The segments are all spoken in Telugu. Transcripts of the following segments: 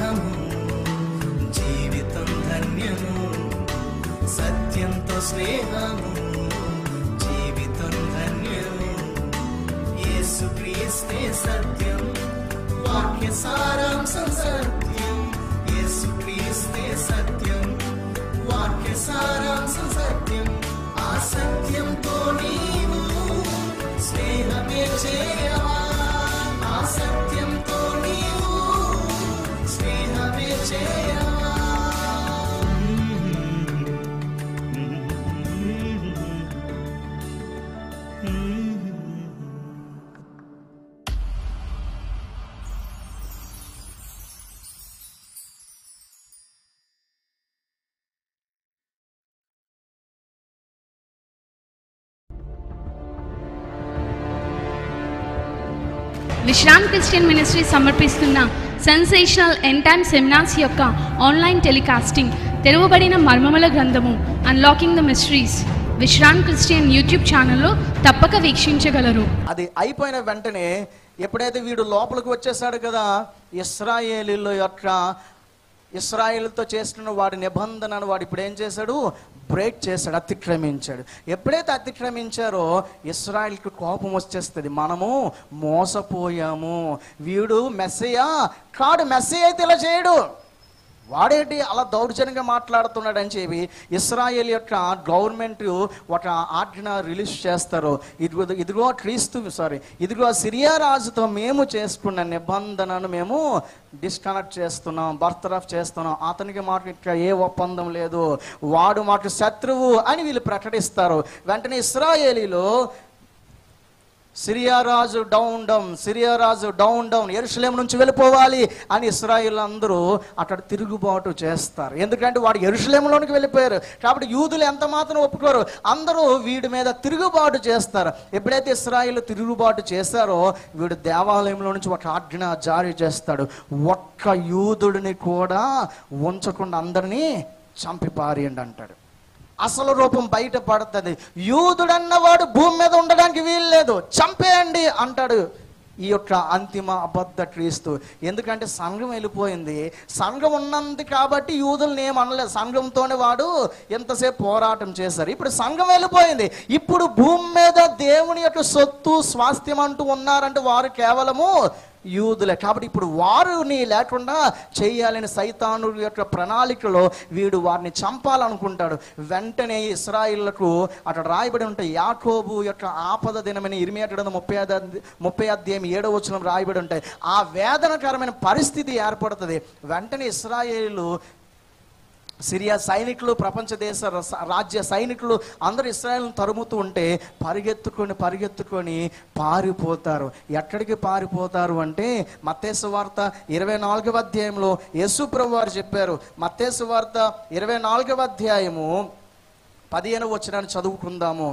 స్నేహము జీవితం ధన్యము సత్యంతో స్నేహము జీవితం ధన్యము యేసుక్రీస్తే సత్యం వాక్య సారాంశం సత్యం యేసుక్రీస్తే సత్యం వాక్య సారాంశం సత్యం ఆ సత్యంతో నీవు స్నేహమే చేయవా ఆ సత్యంతో నీవు స్నేహమే చేయవా విశ్రాంత్ క్రిస్టియన్ మినిస్ట్రీ సమర్పిస్తున్న సెన్సేషనల్ ఎండ్ టైమ్ సెమినార్స్ యొక్క ఆన్లైన్ టెలికాస్టింగ్ తెరవబడిన మర్మముల గ్రంథము unlocking the mysteries Vishrant Christian YouTube ఛానల్లో తప్పక వీక్షించగలరు అది అయిపోయిన వెంటనే ఎప్పుడైతే వీడు లోపలికి వచ్చేసాడు కదా ఇస్రాయేలీల యొక్క ఇస్రాయేల్తో చేస్తున్న వాడి నిబంధనను వాడు ఇప్పుడు ఏం చేశాడు బ్రేక్ చేశాడు అతిక్రమించాడు ఎప్పుడైతే అతిక్రమించారో ఇస్రాయిల్కి కోపం వచ్చేస్తుంది మనము మోసపోయాము వీడు మెస్సయ్య కాడు మెస్సయ్య అయితే ఇలా చేయడు వాడేంటి అలా దౌర్జన్యంగా మాట్లాడుతున్నాడు అని చెప్పి ఇస్రాయేల్ యొక్క గవర్నమెంట్ ఒక ఆజ్ఞ రిలీజ్ చేస్తారు ఇదిగో ఇదిగో క్రీస్తు సారీ ఇదిగో సిరియా రాజుతో మేము చేసుకున్న నిబంధనను మేము డిస్కనెక్ట్ చేస్తున్నాం బర్తరఫ్ చేస్తున్నాం అతనికి మాకు ఇక్కడ ఏ ఒప్పందం లేదు వాడు మాకు శత్రువు అని వీళ్ళు ప్రకటిస్తారు వెంటనే ఇస్రాయేలీలో సిరియా రాజు డౌన్ డౌన్ సిరియా రాజు డౌన్ డౌన్ ఎరుసలేం నుంచి వెళ్ళిపోవాలి అని ఇస్రాయిల్ అందరూ అక్కడ తిరుగుబాటు చేస్తారు ఎందుకంటే వాడు ఎరుసలేంలోనికి వెళ్ళిపోయారు కాబట్టి యూదులు ఎంత మాత్రం ఒప్పుకోరు అందరూ వీడి మీద తిరుగుబాటు చేస్తారు ఎప్పుడైతే ఇస్రాయిల్ తిరుగుబాటు చేశారో వీడు దేవాలయంలో నుంచి ఒక ఆజ్ఞ జారీ చేస్తాడు ఒక్క యూదుడిని కూడా ఉంచకుండా అందరినీ చంపి పారేయండి అంటాడు అసలు రూపం బయట పడుతుంది యూదుడన్నవాడు భూమి మీద ఉండడానికి వీలు లేదు చంపేయండి అంటాడు ఈ యొక్క అంతిమ అబద్ధ క్రీస్తు ఎందుకంటే సంఘం వెళ్ళిపోయింది సంఘం ఉన్నంది కాబట్టి యూదుల్ని ఏం అనలేదు సంఘంతోనే వాడు ఎంతసేపు పోరాటం చేశారు ఇప్పుడు సంఘం వెళ్ళిపోయింది ఇప్పుడు భూమి మీద దేవుని యొక్క సొత్తు స్వాస్థ్యం అంటూ ఉన్నారంటే వారు కేవలము యూదులే కాబట్టి ఇప్పుడు వారిని లేకుండా చేయాలని సైతాను యొక్క ప్రణాళికలో వీడు వారిని చంపాలనుకుంటాడు వెంటనే ఇస్రాయిళ్లకు అక్కడ రాయబడి ఉంటాయి యాకోబు యొక్క ఆపద దినమని ఇరిమియా గ్రంథం ముప్పై అధ్యాయం ముప్పై అధ్యాయం ఏడవ వచనం రాయబడి ఉంటాయి ఆ వేదనకరమైన పరిస్థితి ఏర్పడుతుంది వెంటనే ఇస్రాయేలు సిరియా సైనికులు ప్రపంచ దేశ రస- రాజ్య సైనికులు అందరూ ఇస్రాయల్ని తరుముతూ ఉంటే పరిగెత్తుకొని పరిగెత్తుకొని పారిపోతారు ఎక్కడికి పారిపోతారు అంటే మత్తేసు వార్త ఇరవై నాలుగవ అధ్యాయంలో యేసుప్రభు వారు చెప్పారు మత్తేసు వార్త ఇరవై నాలుగవ అధ్యాయము పదిహేను వచ్చినాన్ని చదువుకుందాము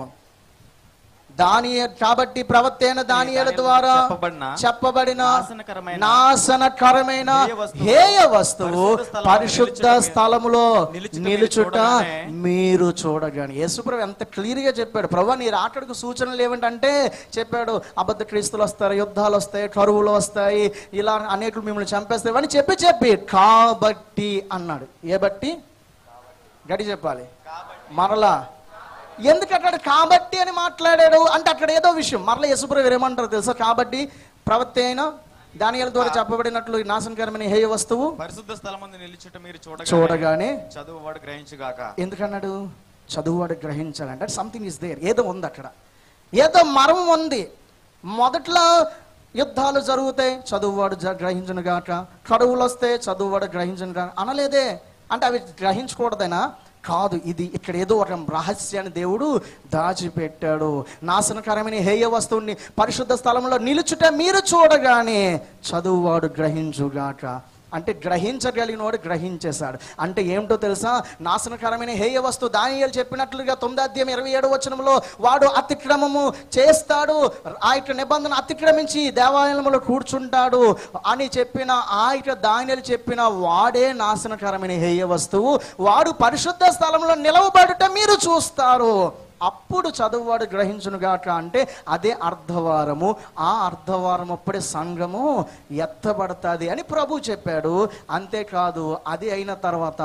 దాని కాబట్టి ప్రవక్తైన దానియేల ద్వారా చెప్పబడిన చెప్పబడిన నాశనకరమైన నాశనకరమైన హేయ వస్తువు హేయ వస్తువు పరిశుద్ధ స్థలములో పరిశుద్ధ నిలుచుట స్థలములో నిలుచుట మీరు నిలుచుట చూడగానే మీరు చూడగానే యేసుప్రభు ఎంత క్లియర్ గా చెప్పాడు ప్రభు నీ రాకడకు సూచనలు ఏమిటంటే చెప్పాడు అబద్ధ క్రీస్తులు వస్తారు యుద్ధాలు వస్తాయి కరువులు వస్తాయి ఇలా అనేకులు మిమ్మల్ని చంపేస్తాయి అని చెప్పి చెప్పి కాబట్టి అన్నాడు ఏ బట్టి గడి చెప్పాలి మరలా ఎందుకు అక్కడ కాబట్టి అని మాట్లాడాడు అంటే అక్కడ ఏదో విషయం మరలా యశుప్రభు ఏమంటారు తెలుసా కాబట్టి ప్రవక్త అయినా దానియాల ద్వారా చెప్పబడినట్లు ఈ నాశనకరమైన హేయ వస్తువు పరిశుద్ధ స్థలం ముందు నిలుచుట మీరు చూడగానే చూడగానే చదువు వాడు గ్రహించుగాక ఎందుకన్నాడు చదువువాడు గ్రహించాలంటే సంథింగ్ ఇస్ దేర్ ఏదో ఉంది అక్కడ ఏదో మర్మం ఉంది మొదట్లో యుద్ధాలు జరుగుతాయి చదువువాడు జ- గ్రహించను గాక కరువులు వస్తే చదువువాడు గ్రహించను గాక అనలేదే అంటే అవి గ్రహించకూడదనా కాదు ఇది ఇక్కడ ఏదో ఒక రహస్యాన్ని దేవుడు దాచిపెట్టాడు నాశనకరమైన హేయ వస్తువుని పరిశుద్ధ స్థలంలో నిలుచుట మీరు చూడగానే చదువువాడు గ్రహించుగాక అంటే గ్రహించగలిగినవాడు గ్రహించేశాడు అంటే ఏమిటో తెలుసా నాశనకరమైన హేయ వస్తువు దానియాలు చెప్పినట్లుగా తొమ్మిది అధ్యాయం ఇరవై ఏడు వచనంలో వాడు అతిక్రమము చేస్తాడు ఆ యొక్క నిబంధన అతిక్రమించి దేవాలయంలో కూర్చుంటాడు అని చెప్పిన ఆ యొక్క దానియాలు చెప్పిన వాడే నాశనకరమైన హేయ వస్తువు వాడు పరిశుద్ధ స్థలంలో నిలవబడుట మీరు చూస్తారు అప్పుడు చదువువాడు గ్రహించునుగాక అంటే అదే అర్ధవారము ఆ అర్ధవారం అప్పుడే సంఘము ఎత్తబడుతుంది అని ప్రభు చెప్పాడు అంతేకాదు అది అయిన తర్వాత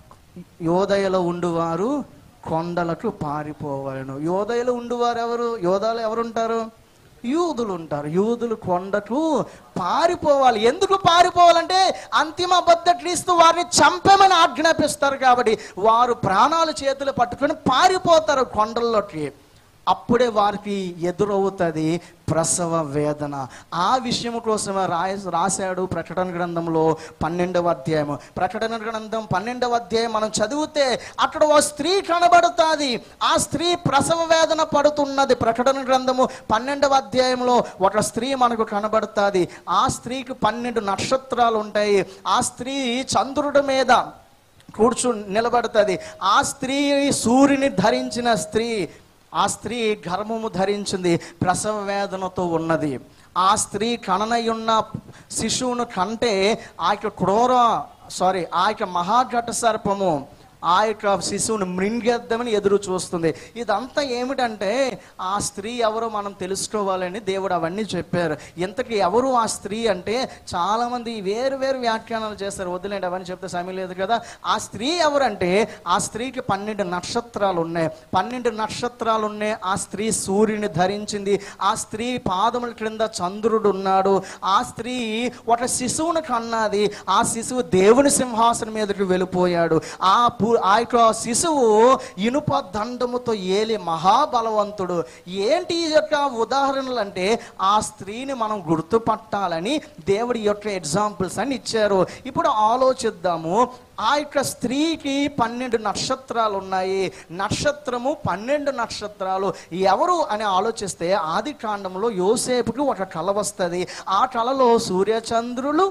యోదయలో ఉండువారు కొండలకు పారిపోవాలను యోదయలో ఉండువారు ఎవరు యోధాలు ఎవరుంటారు యూదులు ఉంటారు యూదులు కొండకు పారిపోవాలి ఎందుకు పారిపోవాలంటే అంతిమ బద్ద క్రీస్తు వారిని చంపమని ఆజ్ఞాపిస్తారు కాబట్టి వారు ప్రాణాలు చేతులు పట్టుకొని పారిపోతారు కొండల్లోకి అప్పుడే వారికి ఎదురవుతుంది ప్రసవ వేదన ఆ విషయం కోసమే రాయ రాశాడు ప్రకటన గ్రంథంలో పన్నెండవ అధ్యాయం ప్రకటన గ్రంథం పన్నెండవ అధ్యాయం మనం చదివితే అక్కడ ఓ స్త్రీ కనబడుతుంది ఆ స్త్రీ ప్రసవ వేదన పడుతున్నది ప్రకటన గ్రంథము పన్నెండవ అధ్యాయంలో ఒక స్త్రీ మనకు కనబడుతుంది ఆ స్త్రీకి పన్నెండు నక్షత్రాలు ఉంటాయి ఆ స్త్రీ చంద్రుడి మీద కూర్చు నిలబడుతుంది ఆ స్త్రీ సూర్యుని ధరించిన స్త్రీ ఆ స్త్రీ గర్భము ధరించింది ప్రసవ వేదనతో ఉన్నది ఆ స్త్రీ కననై ఉన్న శిశువును కంటే ఆ యొక్క క్రూర సారీ ఆ యొక్క మహాఘట సర్పము ఆ యొక్క శిశువును మృంగేద్దామని ఎదురు చూస్తుంది ఇదంతా ఏమిటంటే ఆ స్త్రీ ఎవరో మనం తెలుసుకోవాలని దేవుడు అవన్నీ చెప్పారు ఇంతకీ ఎవరు ఆ స్త్రీ అంటే చాలామంది వేరు వేరు వ్యాఖ్యానాలు చేస్తారు వదిలేండి అవన్నీ చెప్తే సమయం లేదు కదా ఆ స్త్రీ ఎవరంటే ఆ స్త్రీకి పన్నెండు నక్షత్రాలు ఉన్నాయి పన్నెండు నక్షత్రాలు ఉన్నాయి ఆ స్త్రీ సూర్యుని ధరించింది ఆ స్త్రీ పాదముల క్రింద చంద్రుడు ఉన్నాడు ఆ స్త్రీ ఒక శిశువును కన్నది ఆ శిశువు దేవుని సింహాసనం మీదకి వెళ్ళిపోయాడు ఆ పు ఆ యొక్క శిశువు ఇనుప దండముతో ఏలి మహాబలవంతుడు ఏంటి ఈ యొక్క ఉదాహరణలు అంటే ఆ స్త్రీని మనం గుర్తుపట్టాలని దేవుడి యొక్క ఎగ్జాంపుల్స్ అని ఇచ్చారు ఇప్పుడు ఆలోచిద్దాము ఆ యొక్క స్త్రీకి పన్నెండు నక్షత్రాలు ఉన్నాయి నక్షత్రము పన్నెండు నక్షత్రాలు ఎవరు అని ఆలోచిస్తే ఆది కాండంలో యోసేపుకి ఒక కళ వస్తుంది ఆ కళలో సూర్యచంద్రులు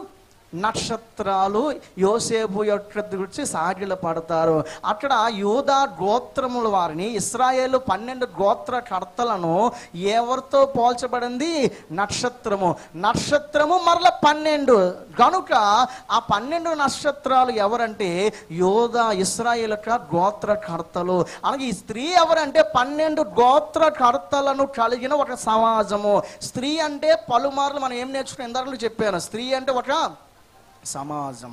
నక్షత్రాలు యోసేపు యొక్క గురించి సాగిల పడతారు అక్కడ యూదా గోత్రముల వారిని ఇస్రాయేలు పన్నెండు గోత్ర కర్తలను ఎవరితో పోల్చబడింది నక్షత్రము నక్షత్రము మరల పన్నెండు కనుక ఆ పన్నెండు నక్షత్రాలు ఎవరంటే యోధా ఇస్రాయేల్ యొక్క గోత్రకర్తలు అలాగే ఈ స్త్రీ ఎవరంటే పన్నెండు గోత్రకర్తలను కలిగిన ఒక సమాజము స్త్రీ అంటే పలుమార్లు మనం ఏం నేర్చుకుని ఇందాక చెప్పాను స్త్రీ అంటే ఒక సమాజం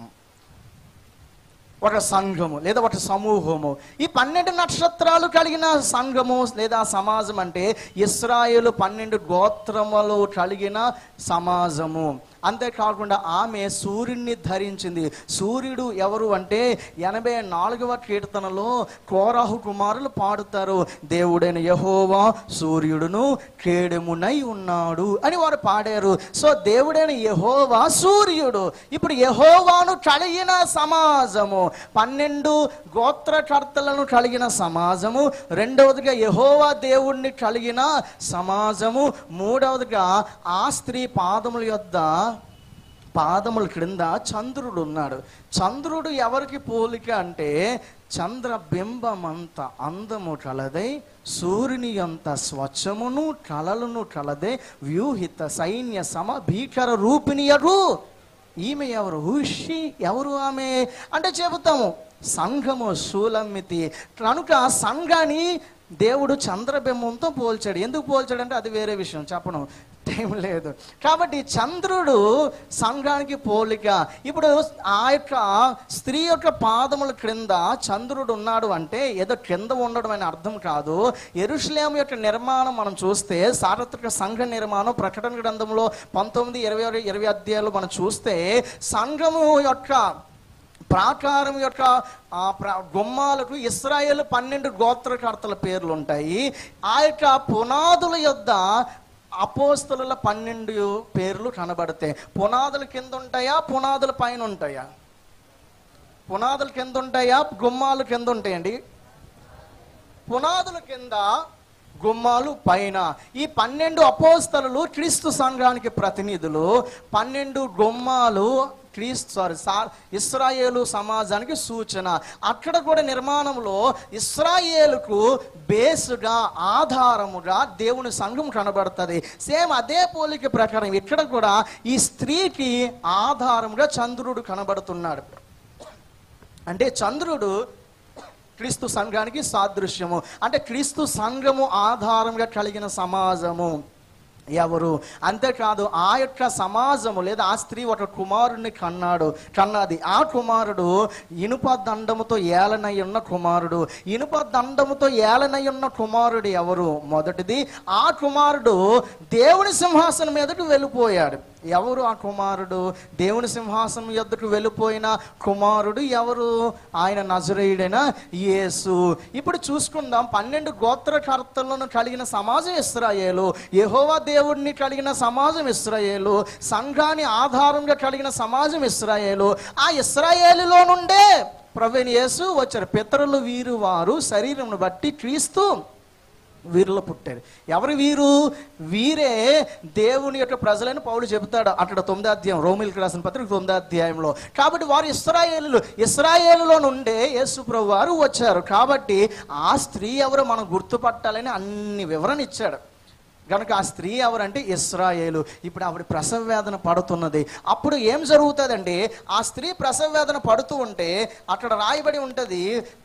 ఒక సంఘము లేదా ఒక సమూహము ఈ పన్నెండు నక్షత్రాలు కలిగిన సంఘము లేదా సమాజం అంటే ఇస్రాయేలు పన్నెండు గోత్రములు కలిగిన సమాజము అంతేకాకుండా ఆమె సూర్యుడిని ధరించింది సూర్యుడు ఎవరు అంటే ఎనభై నాలుగవ కీర్తనలో కోరాహు కుమారులు పాడుతారు దేవుడైన యహోవా సూర్యుడును కేడెమునై ఉన్నాడు అని వారు పాడారు సో దేవుడైన యహోవా సూర్యుడు ఇప్పుడు యహోవాను కలిగిన సమాజము పన్నెండు గోత్రకర్తలను కలిగిన సమాజము రెండవదిగా యహోవా దేవుణ్ణి కలిగిన సమాజము మూడవదిగా ఆ స్త్రీ పాదముల యొద్ద పాదముల క్రింద చంద్రుడు ఉన్నాడు చంద్రుడు ఎవరికి పోలిక అంటే చంద్రబింబమంత అందము కలదై సూర్యుని అంత స్వచ్ఛమును కలలను కలదే వ్యూహిత సైన్య సమ భీకర రూపిణియరు ఈమె ఎవరు హుషి ఎవరు ఆమె అంటే చెబుతాము సంఘము శూలమ్మితి కనుక సంఘాన్ని దేవుడు చంద్రబింబంతో పోల్చాడు ఎందుకు పోల్చాడు అంటే అది వేరే విషయం చెప్పను టైం లేదు కాబట్టి చంద్రుడు సంఘానికి పోలిక ఇప్పుడు ఆ యొక్క స్త్రీ యొక్క పాదముల క్రింద చంద్రుడు ఉన్నాడు అంటే ఏదో క్రింద ఉండడం అనే అర్థం కాదు ఎరుషులేం యొక్క నిర్మాణం మనం చూస్తే సార్వత్రిక సంఘ నిర్మాణం ప్రకటన గ్రంథంలో పంతొమ్మిది ఇరవై ఇరవై అధ్యాయాలు మనం చూస్తే సంఘము యొక్క ప్రాకారం యొక్క ఆ ప్ర- గుమ్మాలకు ఇస్రాయేల్ పన్నెండు గోత్రకర్తల పేర్లు ఉంటాయి ఆ యొక్క పునాదుల యొద్ద అపోస్తలుల పన్నెండు పేర్లు కనబడతాయి పునాదుల కింద ఉంటాయా పునాదుల పైన ఉంటాయా పునాదుల కింద ఉంటాయా గుమ్మాలు కింద ఉంటాయండి పునాదుల కింద గుమ్మాలు పైన ఈ పన్నెండు అపోస్తలు క్రీస్తు సంఘానికి ప్రతినిధులు పన్నెండు గుమ్మాలు క్రీస్తు సారీ సా ఇస్రాయేలు సమాజానికి సూచన అక్కడ కూడా నిర్మాణంలో ఇస్రాయేలుకు బేసుగా ఆధారముగా దేవుని సంఘం కనబడుతుంది సేమ్ అదే పోలిక ప్రకారం ఇక్కడ కూడా ఈ స్త్రీకి ఆధారముగా చంద్రుడు కనబడుతున్నాడు అంటే చంద్రుడు క్రీస్తు సంఘానికి సాదృశ్యము అంటే క్రీస్తు సంఘము ఆధారంగా కలిగిన సమాజము ఎవరు అంతేకాదు ఆ యొక్క సమాజము లేదా ఆ స్త్రీ ఒక కుమారుడిని కన్నాడు కన్నది ఆ కుమారుడు ఇనుప దండముతో ఏలనై ఉన్న కుమారుడు ఇనుప దండముతో ఏలనై ఉన్న కుమారుడు ఎవరు మొదటిది ఆ కుమారుడు దేవుని సింహాసనం మీదకు వెళ్ళిపోయాడు ఎవరు ఆ కుమారుడు దేవుని సింహాసనం యొద్దకు వెళ్ళిపోయిన కుమారుడు ఎవరు ఆయన నజరేయుడైన యేసు ఇప్పుడు చూసుకుందాం పన్నెండు గోత్రకర్తలను కలిగిన సమాజం ఇస్రాయేలు యెహోవా దేవుడిని కలిగిన సమాజం ఇస్రాయేలు సంఘాన్ని ఆధారంగా కలిగిన సమాజం ఇస్రాయేలు ఆ ఇస్రాయేలులో నుండే ప్రవీణ్ యేసు వచ్చారు పితరులు వీరు వారు శరీరంను బట్టి క్రీస్తు వీరిలో పుట్టారు ఎవరు వీరు వీరే దేవుని యొక్క ప్రజలని పౌలు చెబుతాడు అక్కడ తొమ్మిదో అధ్యాయం రోమిల్కి రాసిన పత్రిక తొమ్మిదో అధ్యాయంలో కాబట్టి వారు ఇస్రాయేలు ఇస్రాయేలులో నుండే యేసు ప్రభు వారు వచ్చారు కాబట్టి ఆ స్త్రీ ఎవరు మనం గుర్తుపట్టాలని అన్ని వివరణ ఇచ్చాడు కనుక ఆ స్త్రీ ఎవరంటే ఇస్రాయేలు ఇప్పుడు ఆవిడ ప్రసవ వేదన పడుతున్నది అప్పుడు ఏం జరుగుతుందండి ఆ స్త్రీ ప్రసవ వేదన పడుతూ ఉంటే అక్కడ రాయబడి ఉంటది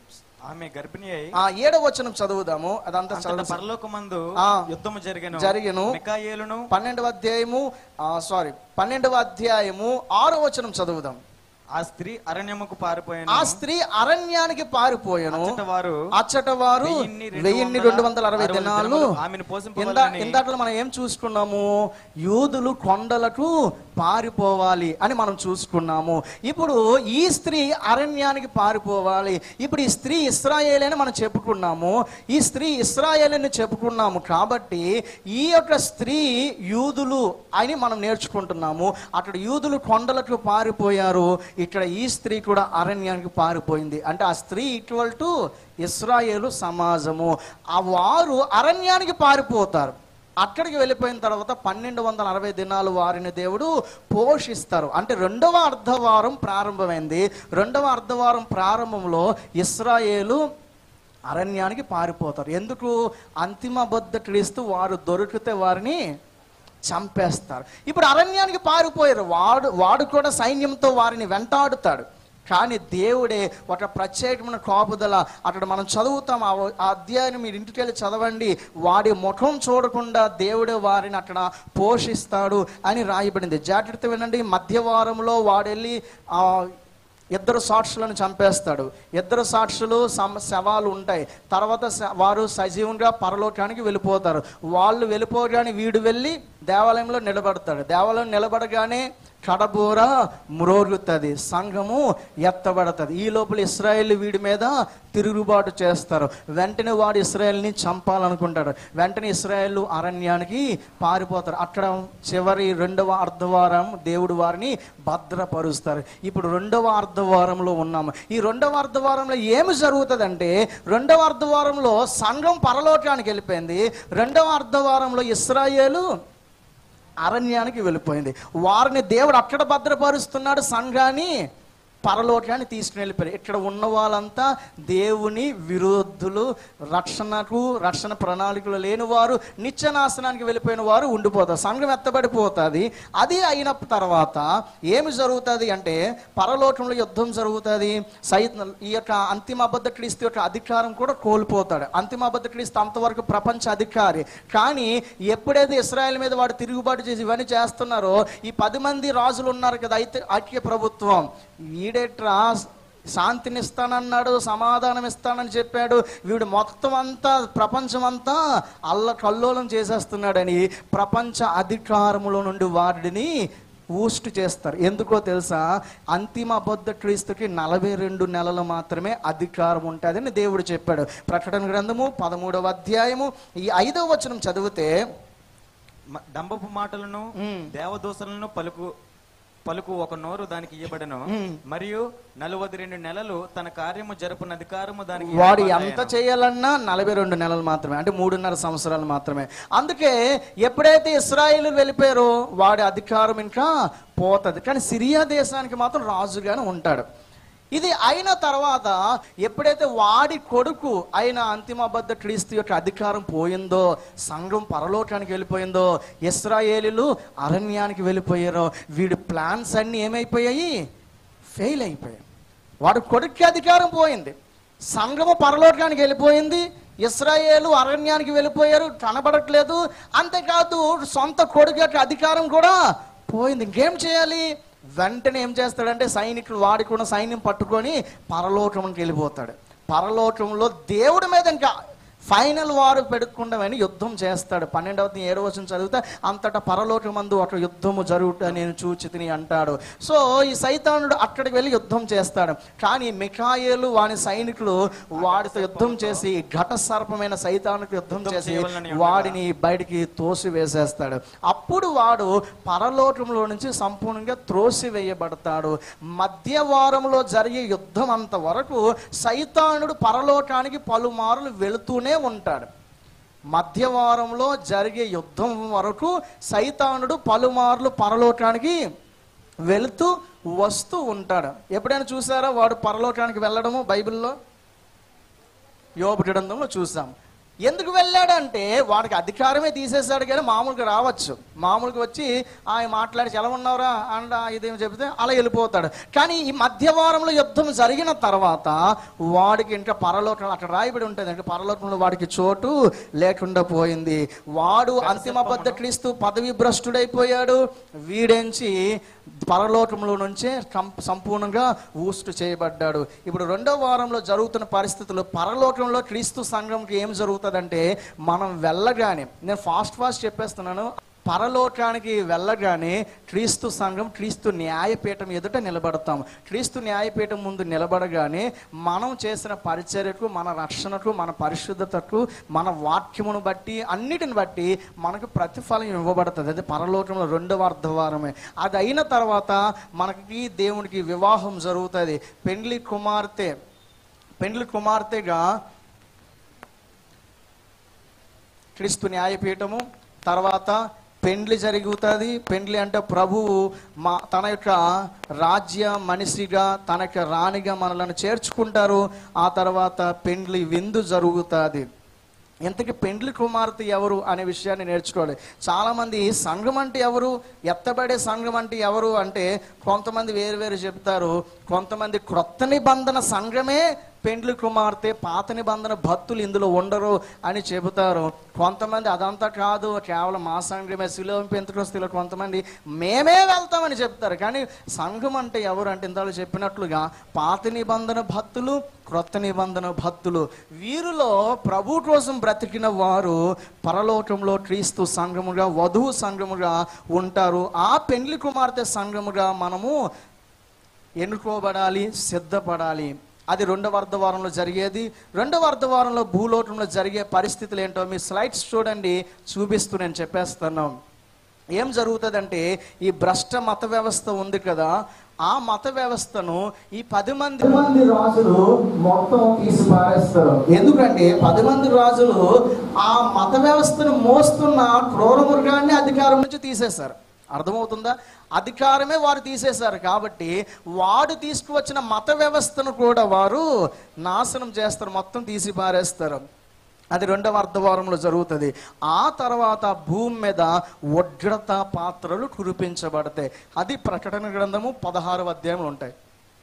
ఆమె గర్భిణి అయి ఆ ఏడవ వచనం చదువుదాము అదంతా అంతటా చదువు పరలోకమందు ఆ. యుద్ధము జరిగెను జరిగెను. మికాయేలును పన్నెండవ అధ్యాయము సారీ పన్నెండవ అధ్యాయము ఆరో వచనం చదువుదాం ఆ స్త్రీ అరణ్యముకు పారిపోయాను ఆ స్త్రీ అరణ్యానికి పారిపోయాను అచ్చట వారు అచ్చట వారు వెయ్యిన్ని రెండు వెయ్యిన్ని వందల రెండు వందల అరవై అరవై దినాలు దినములు ఆమెను పోషింపవలెనని ఇందా ఇందాకలో మనం ఏం చూసుకున్నాము యూదులు కొండలకు పారిపోవాలి అని మనం చూసుకున్నాము ఇప్పుడు ఈ స్త్రీ అరణ్యానికి పారిపోవాలి ఇప్పుడు ఈ స్త్రీ ఇస్రాయేల్ అని మనం చెప్పుకున్నాము ఈ స్త్రీ ఇస్రాయేల్ అని చెప్పుకున్నాము కాబట్టి ఈ యొక్క స్త్రీ యూదులు అని మనం నేర్చుకుంటున్నాము అక్కడ యూదులు కొండలకు పారిపోయారు ఇక్కడ ఈ స్త్రీ కూడా అరణ్యానికి పారిపోయింది అంటే ఆ స్త్రీ ఈక్వల్ టు ఇస్రాయేలు సమాజము ఆ వారు అరణ్యానికి పారిపోతారు అక్కడికి వెళ్ళిపోయిన తర్వాత పన్నెండు వందల అరవై దినాలు వారిని దేవుడు పోషిస్తారు అంటే రెండవ అర్ధవారం ప్రారంభమైంది రెండవ అర్ధవారం ప్రారంభంలో ఇస్రాయేలు అరణ్యానికి పారిపోతారు ఎందుకు అంతిమ బొద్ద క్రీస్తు వారు దొరికితే వారిని చంపేస్తారు ఇప్పుడు అరణ్యానికి పారిపోయారు వాడు వాడు కూడా సైన్యంతో వారిని వెంటాడుతాడు కానీ దేవుడే ఒక ప్రత్యేకమైన కాపుదల అక్కడ మనం చదువుతాం ఆ ఆ అధ్యాయం మీరు ఇంటికి వెళ్ళి చదవండి వాడి ముఖం చూడకుండా దేవుడే వారిని అక్కడ పోషిస్తాడు అని రాయబడింది జాగ్రత్త వినండి మధ్యవారంలో వాడెళ్ళి ఆ ఇద్దరు సాక్షులను చంపేస్తాడు ఇద్దరు సాక్షులు సమ శవాలు ఉంటాయి తర్వాత శ- వారు సజీవంగా పరలోకానికి వెళ్ళిపోతారు వాళ్ళు వెళ్ళిపోగానే వీడు వెళ్ళి దేవాలయంలో నిలబడతాడు దేవాలయం నిలబడగానే కడబూర మ్రోగుతుంది సంఘము ఎత్తబడుతుంది ఈ లోపల ఇస్రాయేల్ వీడి మీద తిరుగుబాటు చేస్తారు వెంటనే వాడు ఇస్రాయేల్ని చంపాలనుకుంటాడు వెంటనే ఇస్రాయేల్ అరణ్యానికి పారిపోతారు అక్కడ చివరి రెండవ అర్ధవారం దేవుడు వారిని భద్రపరుస్తారు ఇప్పుడు రెండవ అర్ధవారంలో ఉన్నాము ఈ రెండవ అర్ధవారంలో ఏమి జరుగుతుందంటే రెండవ అర్ధవారంలో సంఘం పరలోకానికి వెళ్ళిపోయింది రెండవ అర్ధవారంలో ఇస్రాయేలు అరణ్యానికి వెళ్ళిపోయింది వారిని దేవుడు అక్కడ భద్రపరుస్తున్నాడు సంఘాన్ని పరలోకాన్ని తీసుకుని వెళ్ళిపోయారు ఇక్కడ ఉన్న వాళ్ళంతా దేవుని విరోధులు రక్షణకు రక్షణ ప్రణాళికలు లేని వారు నిత్యనాశనానికి వెళ్ళిపోయిన వారు ఉండిపోతారు సంఘం ఎత్తబడిపోతుంది అది అయిన తర్వాత ఏమి జరుగుతుంది అంటే పరలోకంలో యుద్ధం జరుగుతుంది సైత ఈ యొక్క అంతిమ అబద్ధ క్రీస్తు యొక్క అధికారం కూడా కోల్పోతాడు అంతిమ అబద్ధ క్రీస్తు అంతవరకు ప్రపంచ అధికారి కానీ ఎప్పుడైతే ఇస్రాయల్ మీద వాడు తిరుగుబాటు చేసి ఇవన్నీ చేస్తున్నారో ఈ పది మంది రాజులు ఉన్నారు కదా అయితే ఐక్య ప్రభుత్వం ఈడేట్రా శాంతిని ఇస్తానన్నాడు సమాధానం ఇస్తానని చెప్పాడు వీడు మొత్తం అంతా ప్రపంచం అంతా అల్ల కల్లోలం చేసేస్తున్నాడని ప్రపంచ అధికారములో నుండి వాడిని ఊస్ట్ చేస్తారు ఎందుకో తెలుసా అంతిమ అబద్ధ క్రీస్తుకి నలభై రెండు నెలలు మాత్రమే అధికారం ఉంటుందని దేవుడు చెప్పాడు ప్రకటన గ్రంథము పదమూడవ అధ్యాయము ఈ ఐదవ వచనం చదివితే మ- డంబపు మాటలను మ్మ్. దేవదూషణలను పలుకు పలుకు ఒక నోరు దానికి ఇవ్వబడను మ్మ్. మరియు నలువది రెండు నెలలు తన కార్యము జరుపున అధికారము దానికి వాడు ఇవ్వబడను. ఎంత చేయాలన్నా నలభై రెండు నెలలు మాత్రమే అంటే మూడున్నర సంవత్సరాలు మాత్రమే అందుకే ఎప్పుడైతే ఇస్రాయిల్ వెళ్ళిపోయారో వాడి అధికారం ఇంకా పోతుంది కానీ సిరియా దేశానికి మాత్రం రాజుగానే ఉంటాడు ఇది అయిన తర్వాత ఎప్పుడైతే వాడి కొడుకు అయిన అంతిమబద్ధ క్రీస్తు యొక్క అధికారం పోయిందో సంఘం పరలోకానికి వెళ్ళిపోయిందో ఇస్రాయేలీలు అరణ్యానికి వెళ్ళిపోయారో వీడి ప్లాన్స్ అన్నీ ఏమైపోయాయి ఫెయిల్ అయిపోయాయి వాడు కొడుక్కి అధికారం పోయింది సంఘము పరలోకానికి వెళ్ళిపోయింది ఇస్రాయేలు అరణ్యానికి వెళ్ళిపోయారు కనబడట్లేదు అంతేకాదు సొంత కొడుకు యొక్క అధికారం కూడా పోయింది ఇంకేం చేయాలి వెంటనే ఏం చేస్తాడంటే సైనికులు వాడుకున్న సైన్యం పట్టుకొని పరలోకంకి వెళ్ళిపోతాడు పరలోకంలో దేవుడి మీద ఇంకా ఫైనల్ వారు పెడుకుండమని యుద్ధం చేస్తాడు పన్నెండవ ఏడవ వచ్చిన చదివితే అంతటా పరలోకమందు ఒక యుద్ధము జరుగుట నేను చూచితిని అంటాడు సో ఈ సైతానుడు అక్కడికి వెళ్ళి యుద్ధం చేస్తాడు కానీ మిఖాయేలు వాని సైనికులు వాడితో యుద్ధం చేసి ఘట సర్పమైన సైతానుకు యుద్ధం యుద్ధం చేసి చేయవలనని వాడిని బయటికి తోసి వేసేస్తాడు అప్పుడు వాడు పరలోకంలో నుంచి సంపూర్ణంగా త్రోసి వేయబడతాడు మధ్యవారంలో జరిగే యుద్ధం అంతవరకు సైతానుడు పరలోకానికి పలుమార్లు వెళుతూనే ఉంటాడు మధ్యవారంలో జరిగే యుద్ధం వరకు సైతానుడు పలుమార్లు పరలోకానికి వెళుతూ వస్తూ ఉంటాడు ఎప్పుడైనా చూసారా వాడు పరలోకానికి వెళ్ళడము బైబిల్లో యోబు గ్రంథంలో చూసాం ఎందుకు వెళ్ళాడంటే వాడికి అధికారమే తీసేశాడు కానీ మామూలుగా రావచ్చు మామూలుగా వచ్చి ఆయన మాట్లాడి ఎలా ఉన్నారా అండ్ ఇదేం చెబితే అలా వెళ్ళిపోతాడు కానీ ఈ మధ్యవారంలో యుద్ధం జరిగిన తర్వాత వాడికి ఇంకా పరలోకం అక్కడ రాయబడి ఉంటుంది అంటే పరలోకంలో వాడికి చోటు లేకుండా పోయింది వాడు అంతిమ బద్ద క్రీస్తు పదవి భ్రష్టుడైపోయాడు వీడెంచి పరలోకంలో నుంచే కం- సంపూర్ణంగా ఊస్ట్ చేయబడ్డాడు ఇప్పుడు రెండో వారంలో జరుగుతున్న పరిస్థితులు పరలోకంలో క్రీస్తు సంఘంకి ఏం జరుగుతుందంటే మనం వెళ్ళగానే నేను ఫాస్ట్ ఫాస్ట్ చెప్పేస్తున్నాను పరలోకానికి వెళ్ళగానే క్రీస్తు సంఘం క్రీస్తు న్యాయపీఠం ఎదుట నిలబడతాం క్రీస్తు న్యాయపీఠం ముందు నిలబడగానే మనం చేసిన పరిచర్యకు మన రక్షణకు మన పరిశుద్ధతకు మన వాక్యమును బట్టి అన్నిటిని బట్టి మనకు ప్రతిఫలం ఇవ్వబడుతుంది అది పరలోకంలో రెండవ అర్ధవారమే అది అయిన తర్వాత మనకి దేవునికి వివాహం జరుగుతుంది పెండ్లి కుమార్తె పెండ్లి కుమార్తెగా క్రీస్తు న్యాయపీఠము తర్వాత పెండ్లి జరుగుతుంది పెండ్లి అంటే ప్రభువు మా తన యొక్క రాజ్య మనిషిగా తన యొక్క రాణిగా మనలను చేర్చుకుంటారు ఆ తర్వాత పెండ్లి విందు జరుగుతుంది ఇంతకీ పెండ్లి కుమార్తె ఎవరు అనే విషయాన్ని నేర్చుకోవాలి చాలామంది సంఘం అంటే ఎవరు ఎత్తబడే సంఘం అంటే ఎవరు అంటే కొంతమంది వేరు వేరు చెప్తారు కొంతమంది క్రొత్త నిబంధన సంఘమే పెండ్లి కుమార్తె పాత నిబంధన భక్తులు ఇందులో ఉండరు అని చెబుతారు కొంతమంది అదంతా కాదు కేవలం మా సంఘమే శిలో పెంతుకొస్తే కొంతమంది మేమే వెళ్తామని చెప్తారు కానీ సంఘం అంటే ఎవరు అంటే ఇంతలో చెప్పినట్లుగా పాత నిబంధన భక్తులు క్రొత్త నిబంధన భక్తులు వీరిలో ప్రభు కోసం బ్రతికిన వారు పరలోకంలో క్రీస్తు సంఘముగా వధువు సంఘముగా ఉంటారు ఆ పెండ్లి కుమార్తె సంఘముగా మనము ఎన్నుకోబడాలి సిద్ధపడాలి అది రెండవ అర్ధవారంలో జరిగేది రెండవ అర్ధవారంలో భూలోకంలో జరిగే పరిస్థితులు ఏంటో మీ స్లైడ్స్ చూడండి చూపిస్తూ నేను చెప్పేస్తాను ఏం జరుగుతుందంటే ఈ భ్రష్ట మత వ్యవస్థ ఉంది కదా ఆ మత వ్యవస్థను ఈ పది మంది మంది రాజులు మొత్తం తీసి పారేస్తారు ఎందుకంటే పది మంది రాజులు ఆ మత వ్యవస్థను మోస్తున్న క్రూర మృగాన్ని అధికారం నుంచి తీసేశారు అర్థమవుతుందా అధికారమే వారు తీసేశారు కాబట్టి వాడు తీసుకువచ్చిన మత వ్యవస్థను కూడా వారు నాశనం చేస్తారు మొత్తం తీసి పారేస్తారు అది రెండవ అర్ధవారంలో జరుగుతుంది ఆ తర్వాత భూమి మీద ఉగ్రత పాత్రలు కురిపించబడతాయి అది ప్రకటన గ్రంథము పదహారు అధ్యాయంలో ఉంటాయి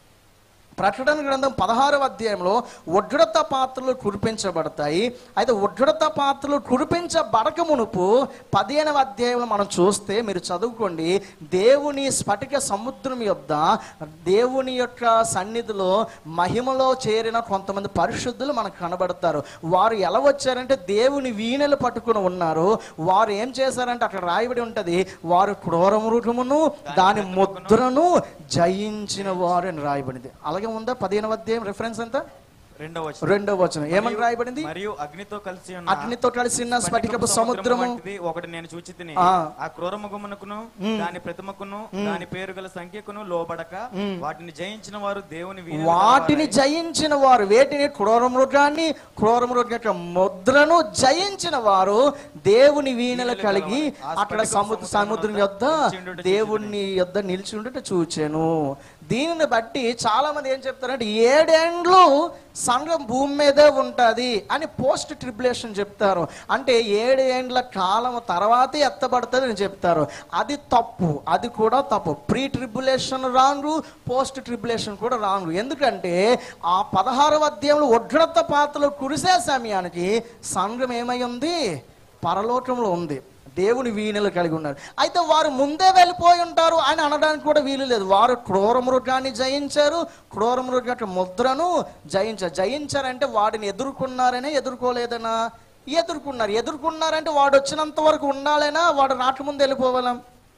ప్రకటన గ్రంథం పదహారవ అధ్యాయంలో ఉగ్రత పాత్రలు కురిపించబడతాయి అయితే ఉగ్రత పాత్రలు కురిపించబడక మునుపు పదిహేనవ అధ్యాయంలో మనం చూస్తే మీరు చదువుకోండి దేవుని స్ఫటిక సముద్రం యొద్ద దేవుని యొక్క సన్నిధిలో మహిమలో చేరిన కొంతమంది పరిశుద్ధులు మనకు కనబడతారు వారు ఎలా వచ్చారంటే దేవుని వీణెలు పట్టుకుని ఉన్నారు వారు ఏం చేశారంటే అక్కడ రాయబడి ఉంటది వారు క్రూర మృగమును దాని ముద్రను జయించిన వారు అని రాయబడింది అలాగే ఉందా పదిహేనవ అధ్యాయం రిఫరెన్స్ ఎంత రెండవ వచనం. రెండవ వచనం ఏమని మరియు- రాయబడింది మరియు అగ్నితో కలిసి ఉన్న అగ్నితో కలిసిన స్ఫటికపు సముద్రము వంటిది ఒకటి నేను చూచి తిని ఆ. ఆ క్రూరముఖమునకును దాని ప్రతిమకును దాని పేరు గల సంఖ్యకును లోబడక వాటిని జయించిన వారు దేవుని వీణులు వాటిని గలవారై జయించిన వారు వేటిని క్రూర మృగాన్ని క్రూర మృగం యొక్క ముద్రను జయించిన వారు దేవుని వీణలు కలిగి అక్కడ సముద్ర సముద్రం యొద్ద దేవుని యొద్ద నిలిచి ఉండట చూచాను దీనిని బట్టి చాలా మంది ఏం చెప్తారంటే ఏడేండ్లు సంఘం భూమి మీదే ఉంటుంది అని పోస్ట్ ట్రిబులేషన్ చెప్తారు అంటే ఏడు ఏండ్ల కాలం తర్వాతే ఎత్తబడుతుంది అని చెప్తారు అది తప్పు అది కూడా తప్పు pre tribulation wrong post tribulation కూడా రాంగు ఎందుకంటే ఆ పదహారవ అధ్యాయంలో ఉగ్రత పాత్రలు కురిసే సమయానికి సంఘం ఏమై ఉంది పరలోకంలో ఉంది దేవుని వీణులు కలిగి ఉన్నారు అయితే వారు ముందే వెళ్ళిపోయి ఉంటారు అని అనడానికి కూడా వీలు లేదు వారు క్రూర మృగాన్ని జయించారు క్రూర మృగ యొక్క ముద్రను జయించారు జయించారంటే వాడిని ఎదుర్కొన్నారనే ఎదుర్కోలేదనా ఎదుర్కొన్నారు ఎదుర్కొన్నారంటే వాడు వచ్చినంత వరకు ఉండాలైనా వాడు రాకముందు వెళ్ళిపోవాలా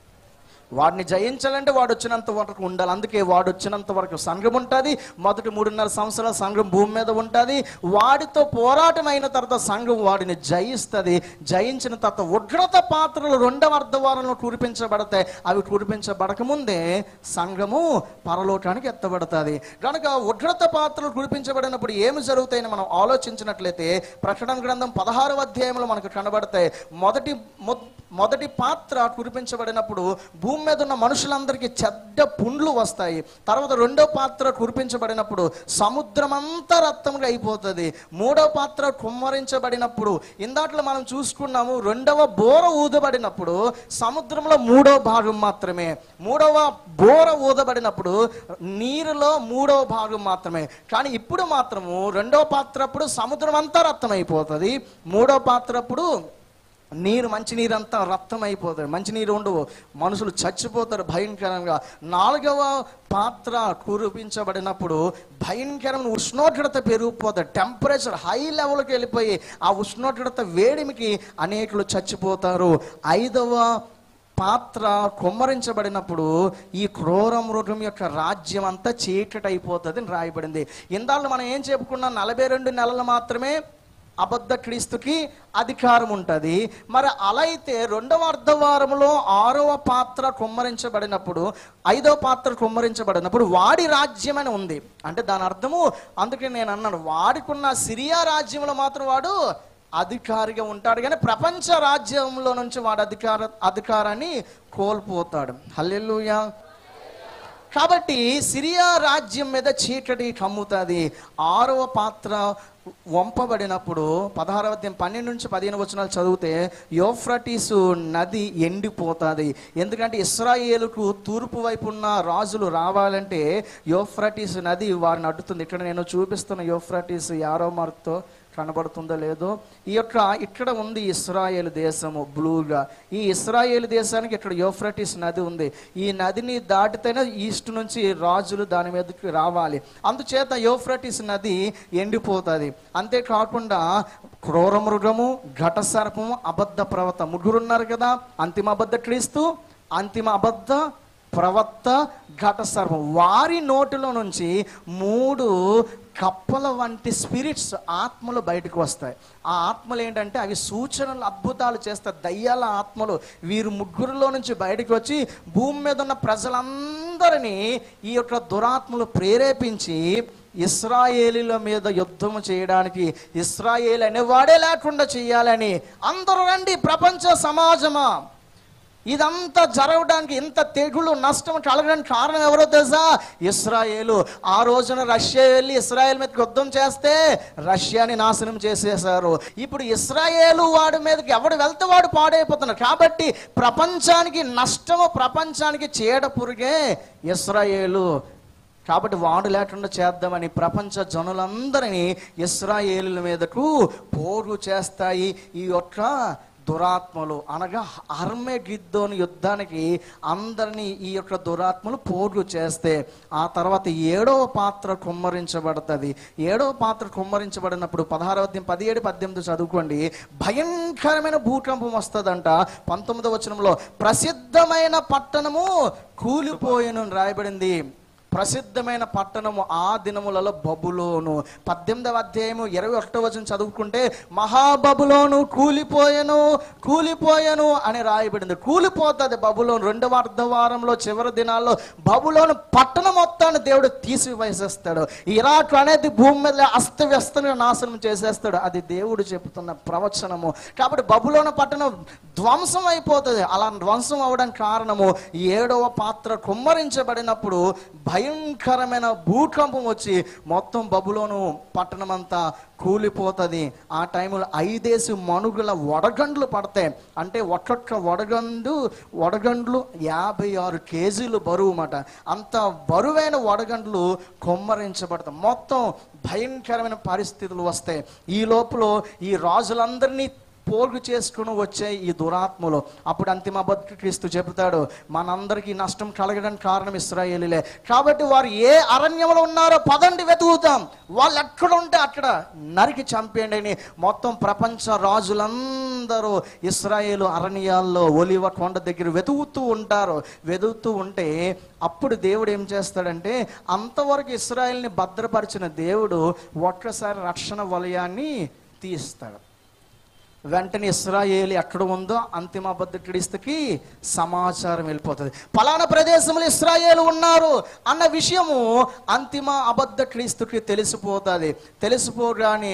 వాడిని జయించాలంటే వాడు వచ్చినంత వరకు ఉండాలి అందుకే వాడు వచ్చినంత వరకు సంఘం ఉంటుంది మొదటి మూడున్నర సంవత్సరాల సంఘం భూమి మీద ఉంటుంది వాడితో పోరాటం అయిన తర్వాత సంఘం వాడిని జయిస్తుంది జయించిన తర్వాత ఉగ్రత పాత్రలు రెండవ అర్ధవారంలో కురిపించబడతాయి అవి కురిపించబడక ముందే సంఘము పరలోకానికి ఎత్తబడుతుంది కనుక ఉగ్రత పాత్రలు కురిపించబడినప్పుడు ఏమి జరుగుతాయని మనం ఆలోచించినట్లయితే ప్రకటన గ్రంథం పదహారవ అధ్యాయంలో మనకు కనబడతాయి మొదటి మొ- మొదటి పాత్ర కురిపించబడినప్పుడు భూమి మీద ఉన్న మనుషులందరికీ చెడ్డ పుండ్లు వస్తాయి తర్వాత రెండో పాత్ర కురిపించబడినప్పుడు సముద్రం అంతా రక్తంగా అయిపోతుంది మూడో పాత్ర కుమ్మరించబడినప్పుడు ఇందాట్లో మనం చూసుకున్నాము రెండవ బోర ఊదబడినప్పుడు సముద్రంలో మూడో భాగం మాత్రమే మూడవ బోర ఊదబడినప్పుడు నీరులో మూడవ భాగం మాత్రమే కానీ ఇప్పుడు మాత్రము రెండో పాత్ర అప్పుడు సముద్రం అంతా రక్తం అయిపోతుంది మూడో పాత్ర అప్పుడు నీరు మంచినీరు అంతా రక్తం అయిపోతుంది మంచినీరు ఉండవు మనుషులు చచ్చిపోతారు భయంకరంగా నాలుగవ పాత్ర కురిపించబడినప్పుడు భయంకరమైన ఉష్ణోగ్రత పెరిగిపోతుంది టెంపరేచర్ హై లెవెల్కి వెళ్ళిపోయి ఆ ఉష్ణోగ్రత వేడిమికి అనేకులు చచ్చిపోతారు ఐదవ పాత్ర కుమ్మరించబడినప్పుడు ఈ క్రూర మృగం యొక్క రాజ్యం అంతా చీకటి అయిపోతుంది అని రాయబడింది ఇందాళ్ళు మనం ఏం చెప్పుకున్నాం నలభై రెండు నెలలు మాత్రమే అబద్ధ క్రీస్తుకి అధికారం ఉంటుంది మరి అలా అయితే రెండవ అర్ధవారంలో ఆరవ పాత్ర కుమ్మరించబడినప్పుడు ఐదవ పాత్ర కుమ్మరించబడినప్పుడు వాడి రాజ్యం అని ఉంది అంటే దాని అర్థము అందుకే నేను అన్నాను వాడికున్న సిరియా రాజ్యంలో మాత్రం వాడు అధికారిగా ఉంటాడు కానీ ప్రపంచ రాజ్యంలో నుంచి వాడు అధికార అధికారాన్ని కోల్పోతాడు హల్లెలూయా కాబట్టి సిరియా రాజ్యం మీద చీకటి కమ్ముతుంది ఆరవ పాత్ర వంపబడినప్పుడు పదహారవ అధ్యాయం పన్నెండు నుంచి పదిహేను వచనాలు చదివితే యోఫ్రటీసు నది ఎండిపోతుంది ఎందుకంటే ఇస్రాయేలుకు తూర్పు వైపు ఉన్న రాజులు రావాలంటే యోఫ్రటీస్ నది వారిని అడ్డుతుంది ఇక్కడ నేను చూపిస్తున్న యోఫ్రటీస్ యారో మార్క్తో కనబడుతుందో లేదో ఈ యొక్క ఇక్కడ ఉంది ఇస్రాయేల్ దేశము బ్లూగా ఈ ఇస్రాయేల్ దేశానికి ఇక్కడ యోఫ్రటిస్ నది ఉంది ఈ నదిని దాటితేనే ఈస్ట్ నుంచి రాజులు దాని మీదకి రావాలి అందుచేత యోఫ్రటిస్ నది ఎండిపోతుంది అంతేకాకుండా క్రూర మృగము ఘట సర్పము అబద్ధ ప్రవత ముగ్గురున్నారు కదా అంతిమ అబద్ధ క్రీస్తు అంతిమ అబద్ధ ప్రవక్త ఘట సర్పం వారి నోటిలో నుంచి మూడు కప్పల వంటి స్పిరిట్స్ ఆత్మలు బయటకు వస్తాయి ఆ ఆత్మలు ఏంటంటే అవి సూచనలు అద్భుతాలు చేస్తాయి దయ్యాల ఆత్మలు వీరు ముగ్గురులో నుంచి బయటకు వచ్చి భూమి మీద ఉన్న ప్రజలందరినీ ఈ యొక్క దురాత్మలు ప్రేరేపించి ఇస్రాయేలీల మీద యుద్ధము చేయడానికి ఇస్రాయేల్ అనేవాడే లేకుండా చేయాలని అందరూ రండి ప్రపంచ సమాజమా ఇదంతా జరగడానికి ఇంత తెగులు నష్టం కలగడానికి కారణం ఎవరో తెలుసా ఇస్రాయేలు ఆ రోజున రష్యా వెళ్ళి ఇస్రాయేల్ మీద యుద్ధం చేస్తే రష్యాని నాశనం చేసేశారు ఇప్పుడు ఇస్రాయేలు వాడి మీదకి ఎవడు వెళ్తే వాడు పాడైపోతున్నారు కాబట్టి ప్రపంచానికి నష్టము ప్రపంచానికి చీడ పురుగే ఇస్రాయేలు కాబట్టి వాడు లేకుండా చేద్దామని ప్రపంచ జనులందరినీ ఇస్రాయేలుల మీదకు పోరు చేస్తాయి ఈ యొక్క దురాత్మలు అనగా అర్మే గిద్దోని యుద్ధానికి అందరినీ ఈ యొక్క దురాత్మలు పోగు చేస్తే ఆ తర్వాత ఏడవ పాత్ర కుమ్మరించబడుతుంది ఏడవ పాత్ర కుమ్మరించబడినప్పుడు పదహారవ అధ్యాయం పదిహేడు పద్దెనిమిది చదువుకోండి భయంకరమైన భూకంపం వస్తుందంట పంతొమ్మిదవ వచనంలో ప్రసిద్ధమైన పట్టణము కూలిపోయిన రాయబడింది ప్రసిద్ధమైన పట్టణము ఆ దినములలో బబులోను పద్దెనిమిదవ అధ్యాయము ఇరవై ఒకటో వచనం చదువుకుంటే మహాబబులోను కూలిపోయెను కూలిపోయెను అని రాయబడింది కూలిపోతుంది బబులోను రెండవ అర్ధవారంలో చివరి దినాల్లో బబులోను పట్టణం మొత్తాన్ని శత్రువులను దేవుడు తీసివేసేస్తాడు ఇరాక్ అనేది భూమి మీద అస్తవ్యస్తంగా నాశనం చేసేస్తాడు అది దేవుడు చెబుతున్న ప్రవచనము కాబట్టి బబులోన పట్టణం ధ్వంసం అయిపోతుంది అలా ధ్వంసం అవడానికి కారణము ఈ ఏడవ పాత్ర కుమ్మరించబడినప్పుడు భయంకరమైన భూకంపం వచ్చి మొత్తం బబులోను పట్టణం అంతా కూలిపోతుంది ఆ టైంలో ఐదేసి మనుగుల వడగండ్లు పడతాయి అంటే ఒక్కొక్క వడగండు వడగండ్లు యాభై ఆరు కేజీలు బరువు అన్నమాట అంత బరువైన వడగండ్లు కొమ్మరించబడతాయి మొత్తం భయంకరమైన పరిస్థితులు వస్తాయి ఈ లోపల ఈ రాజులందరినీ పోగు చేసుకుని వచ్చే ఈ దురాత్మలు అప్పుడు అంతిమ బతుకు క్రీస్తు చెబుతాడు మనందరికీ నష్టం కలగడానికి కారణం ఇస్రాయేలీలే కాబట్టి వారు ఏ అరణ్యంలో ఉన్నారో పదండి వెతుకుతాం వాళ్ళు ఎక్కడ ఉంటే అక్కడ నరికి చంపేయండి అని మొత్తం ప్రపంచ రాజులందరూ ఇస్రాయేలు అరణ్యాల్లో ఒలివ కొండ దగ్గర వెతుకుతూ ఉంటారు వెతుకుతూ ఉంటే అప్పుడు దేవుడు ఏం చేస్తాడంటే అంతవరకు ఇస్రాయేల్ని భద్రపరిచిన దేవుడు ఒక్కసారి రక్షణ వలయాన్ని తీస్తాడు వెంటనే ఇస్రాయేలి ఎక్కడ ఉందో అంతిమ అబద్ధ క్రీస్తుకి సమాచారం వెళ్ళిపోతుంది ఫలానా ప్రదేశంలో ఇస్రాయేలు ఉన్నారు అన్న విషయము అంతిమ అబద్ధ క్రీస్తుకి తెలిసిపోతుంది తెలిసిపోగానే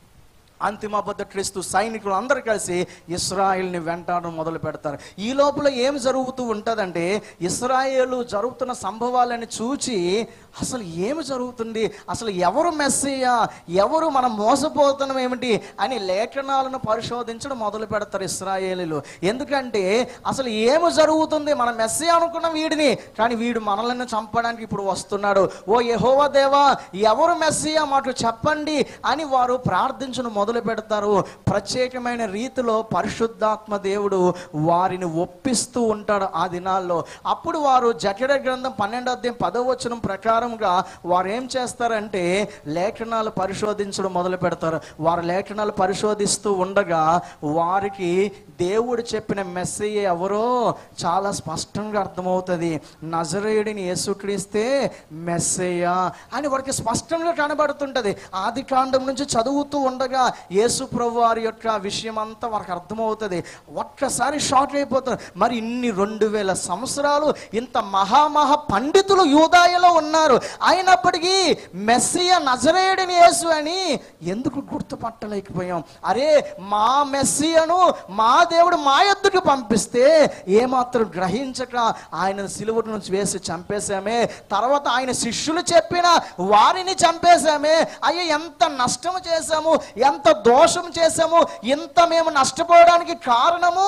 అంతిమ అబద్ధ క్రీస్తు సైనికులు అందరూ కలిసి ఇస్రాయిల్ని వెంటాడడం మొదలు పెడతారు ఈ లోపల ఏం జరుగుతూ ఉంటుందంటే ఇస్రాయేలు జరుగుతున్న సంభవాలని చూచి అసలు ఏమి జరుగుతుంది అసలు ఎవరు మెస్సయ్యా ఎవరు మనం మోసపోతున్నాం ఏమిటి అని లేఖనాలను పరిశోధించడం మొదలు పెడతారు ఇస్రాయేలీలు ఎందుకంటే అసలు ఏమి జరుగుతుంది మన మెస్సయ్య అనుకున్న వీడిని కానీ వీడు మనల్ని చంపడానికి ఇప్పుడు వస్తున్నాడు ఓ యెహోవా దేవా ఎవరు మెస్సియా మాకు చెప్పండి అని వారు ప్రార్థించడం మొదలు పెడతారు ప్రత్యేకమైన రీతిలో పరిశుద్ధాత్మ దేవుడు వారిని ఒప్పిస్తూ ఉంటాడు ఆ దినాల్లో అప్పుడు వారు జటిడ గ్రంథం పన్నెండు అధ్యాయం పదవచనం ప్రకారంగా వారు ఏం చేస్తారంటే లేఖనాలు పరిశోధించడం మొదలు పెడతారు వారు లేఖనాలు పరిశోధిస్తూ ఉండగా వారికి దేవుడు చెప్పిన మెస్సేజ్ ఎవరో చాలా స్పష్టంగా అర్థమవుతుంది నజరేయుడిని యేసుక్రీస్తే మెస్సయ్య అని వారికి స్పష్టంగా కనబడుతుంటది ఆది కాండం నుంచి చదువుతూ ఉండగా యేసు ప్రభు వారి యొక్క విషయం అంతా వారికి అర్థమవుతుంది ఒక్కసారి షాక్ అయిపోతుంది మరి ఇన్ని రెండు వేల సంవత్సరాలు ఇంత మహామహా పండితులు యూదాయలో ఉన్నారు అయినప్పటికీ మెస్సియ నజరేయుడిని యేసు అని ఎందుకు గుర్తుపట్టలేకపోయాం అరే మా మెస్సియను మా దేవుడు మా ఎద్దుకు పంపిస్తే ఏమాత్రం గ్రహించక ఆయన సిలువ నుంచి వేసి చంపేశామే తర్వాత ఆయన శిష్యులు చెప్పిన వారిని చంపేశామే అయ్యో ఎంత నష్టం చేశాము ఎంత దోషం చేశాము ఇంత మేము నష్టపోవడానికి కారణము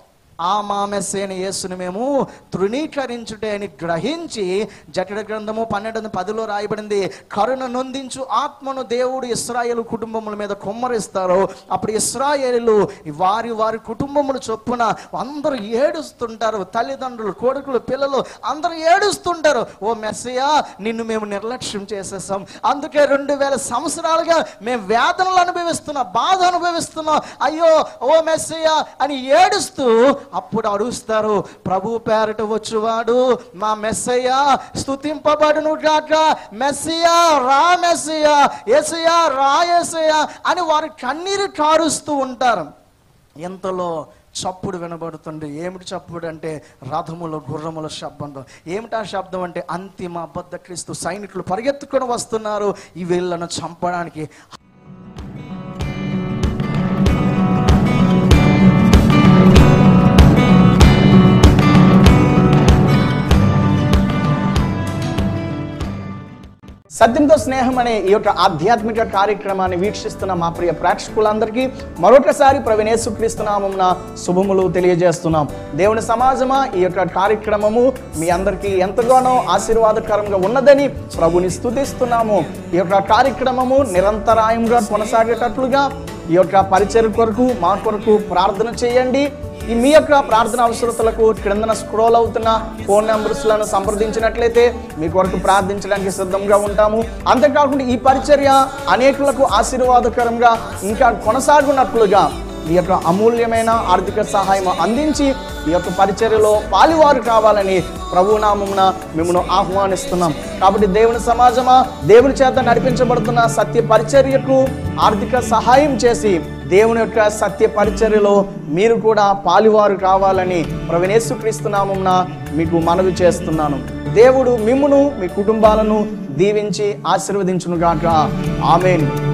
ఆ మామెస్సైన యేసుని మేము తృణీకరించుటే అని గ్రహించి జటిడ గ్రంథము పన్నెండు పదిలో రాయబడింది కరుణ నొందించు ఆత్మను దేవుడు ఇస్రాయేలు కుటుంబముల మీద కుమ్మరిస్తారు అప్పుడు ఇస్రాయేలు వారి వారి కుటుంబములు చొప్పున అందరూ ఏడుస్తుంటారు తల్లిదండ్రులు కొడుకులు పిల్లలు అందరూ ఏడుస్తుంటారు ఓ మెస్సయా నిన్ను మేము నిర్లక్ష్యం చేసేసాం అందుకే రెండు వేల సంవత్సరాలుగా మేము వేదనలు అనుభవిస్తున్నాం బాధ అనుభవిస్తున్నాం అయ్యో ఓ మెస్సయ్య అని ఏడుస్తూ అప్పుడు అడుగుస్తారు ప్రభు పేరట వచ్చువాడు మా మెస్సయ్య స్తుతింపబడును గాక మెస్సియా రా మెస్సియా ఎసయా రా ఎసయా అని వారు కన్నీరు కారుస్తూ ఉంటారు ఎంతలో చప్పుడు వినబడుతుంది ఏమిటి చప్పుడు అంటే రథముల గుర్రముల శబ్దం ఏమిటి ఆ శబ్దం అంటే అంతిమ అబద్ధ క్రీస్తు సైనికులు పరిగెత్తుకొని వస్తున్నారు ఈ వీళ్ళను చంపడానికి సత్యంతో స్నేహం అనే ఈ యొక్క ఆధ్యాత్మిక కార్యక్రమాన్ని వీక్షిస్తున్న మా ప్రియ ప్రేక్షకులందరికీ మరొకసారి ప్రవీణేశుక్రీస్తునామమున శుభములు తెలియజేస్తున్నాం దేవుని సమాజమా ఈ యొక్క కార్యక్రమము మీ అందరికీ ఎంతగానో ఆశీర్వాదకరంగా ఉన్నదని ప్రభుని స్తుతిస్తున్నాము ఈ యొక్క కార్యక్రమము నిరంతరాయంగా కొనసాగేటట్లుగా ఈ యొక్క పరిచయ కొరకు మా కొరకు ప్రార్థన చేయండి ఈ మీ యొక్క ప్రార్థన అవసరతలకు క్రిందన స్క్రోల్ అవుతున్న ఫోన్ నెంబర్స్లను సంప్రదించినట్లయితే మీ కొరకు ప్రార్థించడానికి సిద్ధంగా ఉంటాము అంతేకాకుండా ఈ పరిచర్య అనేకులకు ఆశీర్వాదకరంగా ఇంకా కొనసాగునట్లుగా ఈ యొక్క అమూల్యమైన ఆర్థిక సహాయం అందించి ఈ యొక్క పరిచర్యలో పాలివారు కావాలని ప్రభునామమున మిమ్మల్ని ఆహ్వానిస్తున్నాం కాబట్టి దేవుని సమాజమా దేవుని చేత నడిపించబడుతున్న సత్య పరిచర్యకు ఆర్థిక సహాయం చేసి దేవుని యొక్క సత్య పరిచర్యలో మీరు కూడా పాలివారు కావాలని ప్రవీణేశ్వక్రీస్తు నామమున మీకు మనవి చేస్తున్నాను దేవుడు మిమ్మును మీ కుటుంబాలను దీవించి ఆశీర్వదించునుగాక ఆమెన్